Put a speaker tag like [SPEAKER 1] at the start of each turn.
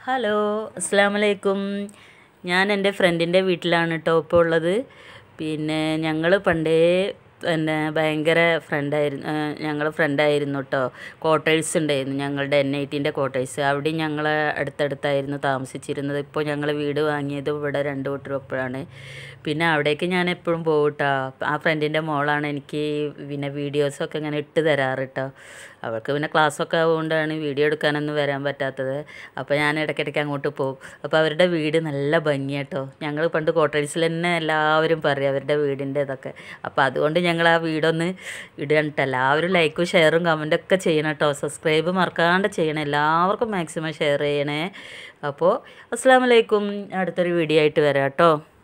[SPEAKER 1] hello അസ്സാം വലൈക്കും ഞാൻ എൻ്റെ ഫ്രണ്ടിൻ്റെ വീട്ടിലാണ് കേട്ടോ ഇപ്പോൾ ഉള്ളത് പിന്നെ ഞങ്ങൾ പണ്ടേ പിന്നെ ഭയങ്കര ഫ്രണ്ടായിരുന്നു ഞങ്ങൾ ഫ്രണ്ടായിരുന്നു കേട്ടോ ക്വാർട്ടേഴ്സ് ഉണ്ടായിരുന്നു ഞങ്ങളുടെ എൻ ഐ ടിൻ്റെ ക്വാർട്ടേഴ്സ് അവിടെ ഞങ്ങൾ അടുത്തടുത്തായിരുന്നു താമസിച്ചിരുന്നത് ഇപ്പോൾ ഞങ്ങൾ വീട് വാങ്ങിയത് ഇവിടെ രണ്ട് കൂട്ടരും ഒപ്പോഴാണ് പിന്നെ അവിടേക്ക് ഞാൻ എപ്പോഴും പോകും കേട്ടോ ആ ഫ്രണ്ടിൻ്റെ മോളാണ് എനിക്ക് പിന്നെ വീഡിയോസൊക്കെ ഇങ്ങനെ ഇട്ട് തരാറ് കേട്ടോ അവൾക്ക് പിന്നെ ക്ലാസ്സൊക്കെ ആവുകൊണ്ടാണ് വീഡിയോ എടുക്കാനൊന്നും വരാൻ പറ്റാത്തത് അപ്പോൾ ഞാൻ ഇടയ്ക്കിടയ്ക്ക് അങ്ങോട്ട് പോകും അപ്പോൾ അവരുടെ വീട് നല്ല ഭംഗിയാട്ടോ ഞങ്ങൾ പണ്ട് ക്വാർട്ടേഴ്സിൽ തന്നെ എല്ലാവരും പറയും അവരുടെ വീടിൻ്റെ ഇതൊക്കെ അപ്പോൾ അതുകൊണ്ട് ഞങ്ങൾ ആ വീടൊന്ന് ഇടണം കേട്ടോ എല്ലാവരും ലൈക്കും ഷെയറും കമൻറ്റൊക്കെ ചെയ്യണം കേട്ടോ സബ്സ്ക്രൈബ് മറക്കാണ്ട് ചെയ്യണം എല്ലാവർക്കും മാക്സിമം ഷെയർ ചെയ്യണേ അപ്പോൾ അസ്സാം വലൈക്കും അടുത്തൊരു വീഡിയോ ആയിട്ട് വരാം കേട്ടോ